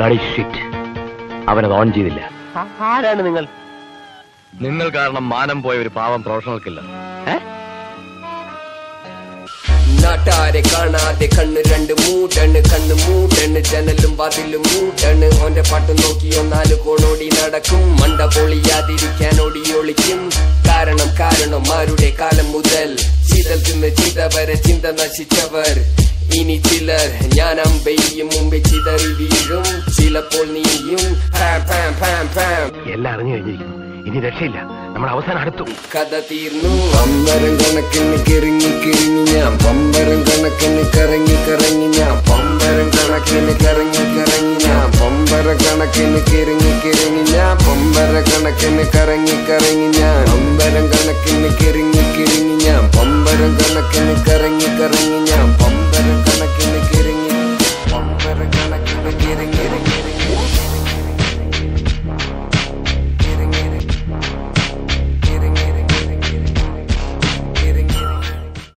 bloody shit അവനത് on ചെയ്തില്ല ആരാണ് നിങ്ങൾ നിങ്ങൾ കാരണം മാനം പോയ ഒരു പാവം പ്രൊഫഷണൽ കില്ലർ നാട്ടാരെ കാണാതെ കണ്ണ് രണ്ട് മൂടണ് കണ്ണ് മൂടണ് ജനലും വാതിലും മൂടണ് ഓന്റെ പാട്ട് നോക്കിയോ നാല് കോണോടി നടക്കും മണ്ട പൊളിയാതിരിക്കാൻ ഓടി ഒളിക്കും കാരണം കാരണം ആരുടെ കാലം മുതൽ ചീതൽ തിന്ന് ചിത വരെ ചിന്ത നശിച്ചവർ ഇനി ചിലർ ഞാൻ അമ്പെയ്യും മുമ്പേ ചിതറി വീഴും ചിലപ്പോൾ നീയും പാം പാം പാം പാം എല്ലാം അറിഞ്ഞു കഴിഞ്ഞിരിക്കുന്നു ഇനി രക്ഷയില്ല നമ്മൾ അവസാനം അടുത്തു കഥ തീർന്നു പമ്പരം കണക്കിന് കിറങ്ങി കിറങ്ങി ഞാൻ പമ്പരം കണക്കിന് കറങ്ങി കറങ്ങി ഞാൻ പമ്പരം കണക്കിന് കറങ്ങി കറങ്ങി ഞാൻ പമ്പര കണക്കിന് കിറങ്ങി കിറങ്ങി ഞാൻ പമ്പര കണക്കിന് കറങ്ങി കറങ്ങി ഞാൻ പമ്പരം കണക്കിന് കിറങ്ങി കിറങ്ങി ഞാൻ പമ്പരം കണക്കിന് കറങ്ങി കറങ്ങി